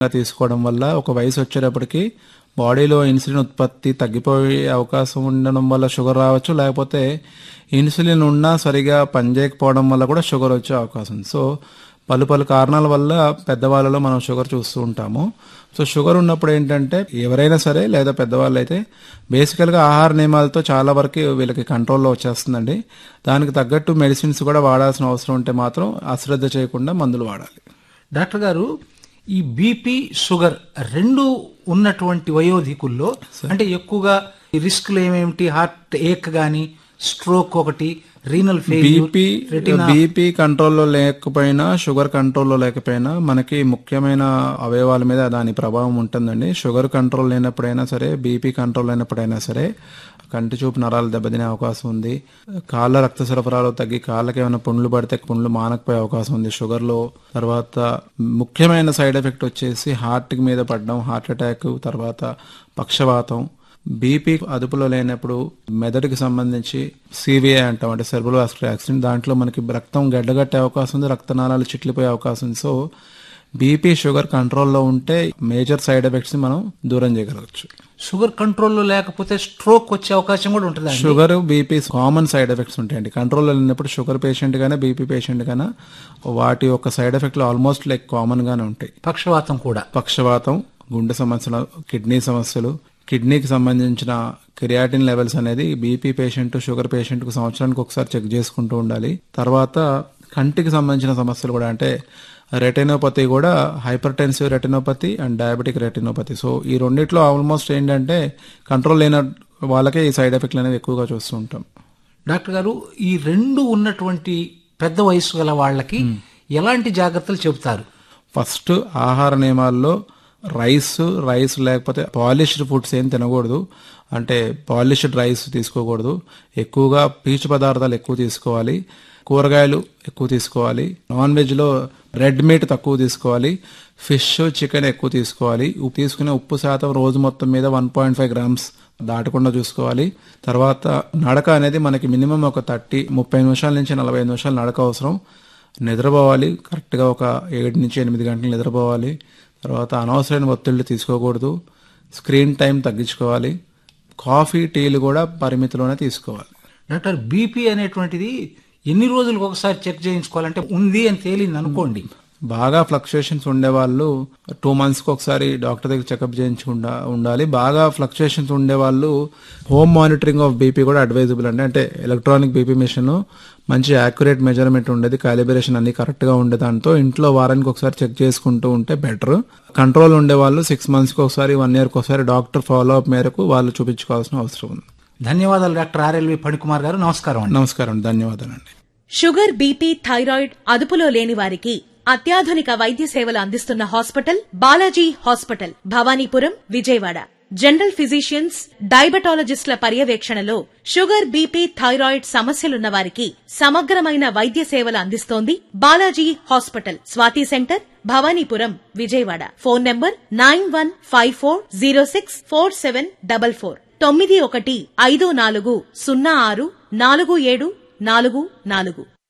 తీసుకోవడం వల్ల ఒక వయసు వచ్చేటప్పటికి బాడీలో ఇన్సులిన్ ఉత్పత్తి తగ్గిపోయే అవకాశం ఉండడం వల్ల షుగర్ రావచ్చు లేకపోతే ఇన్సులిన్ ఉన్నా సరిగా పనిచేయకపోవడం వల్ల కూడా షుగర్ వచ్చే అవకాశం ఉంది సో పలు పలు కారణాల వల్ల పెద్దవాళ్ళలో మనం షుగర్ చూస్తూ ఉంటాము సో షుగర్ ఉన్నప్పుడు ఏంటంటే ఎవరైనా సరే లేదా పెద్దవాళ్ళు అయితే బేసికల్గా ఆహార నియమాలతో చాలా వరకు వీళ్ళకి కంట్రోల్లో వచ్చేస్తుందండి దానికి తగ్గట్టు మెడిసిన్స్ కూడా వాడాల్సిన అవసరం ఉంటే మాత్రం అశ్రద్ధ చేయకుండా మందులు వాడాలి డాక్టర్ గారు ఈ బీపీ షుగర్ రెండు ఉన్నటువంటి వయోధికుల్లో అంటే ఎక్కువగా రిస్క్లు ఏమేమిటి హార్ట్ ఏక్ గాని స్ట్రోక్ ఒకటి రీనల్ ఫెయిల్యూర్ బీపీ బీపీ కంట్రోల్లో లేకపోయినా షుగర్ కంట్రోల్లో లేకపోయినా మనకి ముఖ్యమైన అవయవాల మీద దాని ప్రభావం ఉంటుందండి షుగర్ కంట్రోల్ లేనప్పుడైనా సరే బీపీ కంట్రోల్ లేనప్పుడైనా సరే కంటి చూపు నరాలు దెబ్బతినే అవకాశం ఉంది కాళ్ళ రక్త సరఫరాలో తగ్గి కాళ్ళకి ఏమైనా పుండ్లు పడితే పుండ్లు మానకపోయే అవకాశం ఉంది షుగర్లో తర్వాత ముఖ్యమైన సైడ్ ఎఫెక్ట్ వచ్చేసి హార్ట్ మీద పడడం హార్ట్ అటాక్ తర్వాత పక్షవాతం బీపీ అదుపులో లేనప్పుడు మెదడుకి సంబంధించి సివిఐ అంటాం అంటే సెర్బల్ వాస్కులర్ యాక్సిడెంట్ దాంట్లో మనకి రక్తం గడ్డగట్టే అవకాశం ఉంది రక్తనాళాలు చిట్లిపోయే అవకాశం ఉంది సో బీపీ షుగర్ కంట్రోల్లో ఉంటే మేజర్ సైడ్ ఎఫెక్ట్స్ ని మనం దూరం చేయగలగచ్చు షుగర్ కంట్రోల్లో లేకపోతే స్ట్రోక్ వచ్చే అవకాశం కూడా ఉంటుంది sugar BP common side effects ఉంటాయండి కంట్రోల్లో లేనప్పుడు షుగర్ పేషెంట్ గానే బీపీ పేషెంట్ గానే వాటి యొక్క సైడ్ ఎఫెక్ట్లు ఆల్మోస్ట్ లైక్ కామన్ గానే ఉంటాయి పక్షవాతం కూడా పక్షవాతం గుండె సమస్యలు కిడ్నీ సమస్యలు కిడ్నీకి సంబంధించిన కిరియాటిన్ లెవెల్స్ అనేది బీపీ పేషెంట్ షుగర్ పేషెంట్ కు సంవత్సరానికి ఒకసారి చెక్ చేసుకుంటూ ఉండాలి తర్వాత కంటికి సంబంధించిన సమస్యలు కూడా అంటే రెటినోపతి కూడా hypertensive retinopathy and diabetic retinopathy so ఈ రెండిట్లో ఆల్మోస్ట్ ఏంటంటే కంట్రోల్ లేని వాళ్ళకే ఈ సైడ్ ఎఫెక్ట్లు అనేవి ఎక్కువగా చూస్తూ ఉంటాం డాక్టర్ గారు ఈ రెండు ఉన్నటువంటి పెద్ద వయసు గల వాళ్ళకి ఎలాంటి జాగ్రత్తలు చెబుతారు ఫస్ట్ ఆహార నియమాల్లో రైస్ రైస్ లేకపోతే పాలిష్డ్ ఫుడ్స్ ఏం తినకూడదు అంటే పాలిష్డ్ రైస్ తీసుకోకూడదు ఎక్కువగా పీచు పదార్థాలు ఎక్కువ తీసుకోవాలి కూరగాయలు ఎక్కువ తీసుకోవాలి నాన్ వెజ్లో రెడ్ మీట్ తక్కువ తీసుకోవాలి ఫిష్ చికెన్ ఎక్కువ తీసుకోవాలి ఉప్పు తీసుకునే ఉప్పు శాతం రోజు మొత్తం మీద వన్ పాయింట్ ఫైవ్ గ్రామ్స్ దాటకుండా చూసుకోవాలి తర్వాత నడక అనేది మనకి మినిమం ఒక థర్టీ ముప్పై నిమిషాల నుంచి నలభై నిమిషాలు నడక అవసరం నిద్రపోవాలి కరెక్ట్గా ఒక ఏడు నుంచి ఎనిమిది గంటలు నిద్రపోవాలి తర్వాత అనవసరమైన ఒత్తిళ్లు తీసుకోకూడదు స్క్రీన్ టైం తగ్గించుకోవాలి కాఫీ టీలు కూడా పరిమితిలోనే తీసుకోవాలి డాక్టర్ బీపీ అనేటువంటిది ఎన్ని రోజులకు ఒకసారి చెక్ చేయించుకోవాలంటే ఉంది అని తేలింది అనుకోండి బాగా ఫ్లక్చుయేషన్స్ ఉండేవాళ్ళు టూ మంత్స్కి ఒకసారి డాక్టర్ దగ్గర చెకప్ చేయించుకుండా ఉండాలి బాగా ఫ్లక్చుయేషన్స్ ఉండేవాళ్ళు హోమ్ మానిటరింగ్ ఆఫ్ బీపీ కూడా అడ్వైజబుల్ అండి అంటే ఎలక్ట్రానిక్ బీపీ మిషన్ మంచి యాక్యురేట్ మెజర్మెంట్ ఉండేది కాలిబ్రేషన్ అన్ని కరెక్ట్ గా ఉండే దాంతో ఇంట్లో వారానికి ఒకసారి చెక్ చేసుకుంటూ ఉంటే బెటర్ కంట్రోల్ ఉండే వాళ్ళు సిక్స్ మంత్స్ కి ఒకసారి వన్ ఇయర్ కి ఒకసారి డాక్టర్ ఫాలో అప్ మేరకు వాళ్ళు చూపించుకోవాల్సిన అవసరం ఉంది ధన్యవాదాలు డాక్టర్ ఆర్ఎల్వి ఫణికుమార్ గారు నమస్కారం అండి నమస్కారం ధన్యవాదాలండి షుగర్ బీపీ థైరాయిడ్ అదుపులో లేని వారికి అత్యాధునిక వైద్య సేవలు అందిస్తున్న hospital Balaji hospital Bhavanipuram Vijayawada general physicians డయాబెటాలజిస్టుల పర్యవేక్షణలో షుగర్ బీపీ థైరాయిడ్ సమస్యలున్న వారికి సమగ్రమైన వైద్య సేవలు అందిస్తోంది Balaji hospital Swathi centre Bhavanipuram Vijayawada phone number nine one five four zero six four seven double four తొమ్మిది ఒకటి ఐదు నాలుగు సున్నా ఆరు నాలుగు ఏడు నాలుగు నాలుగు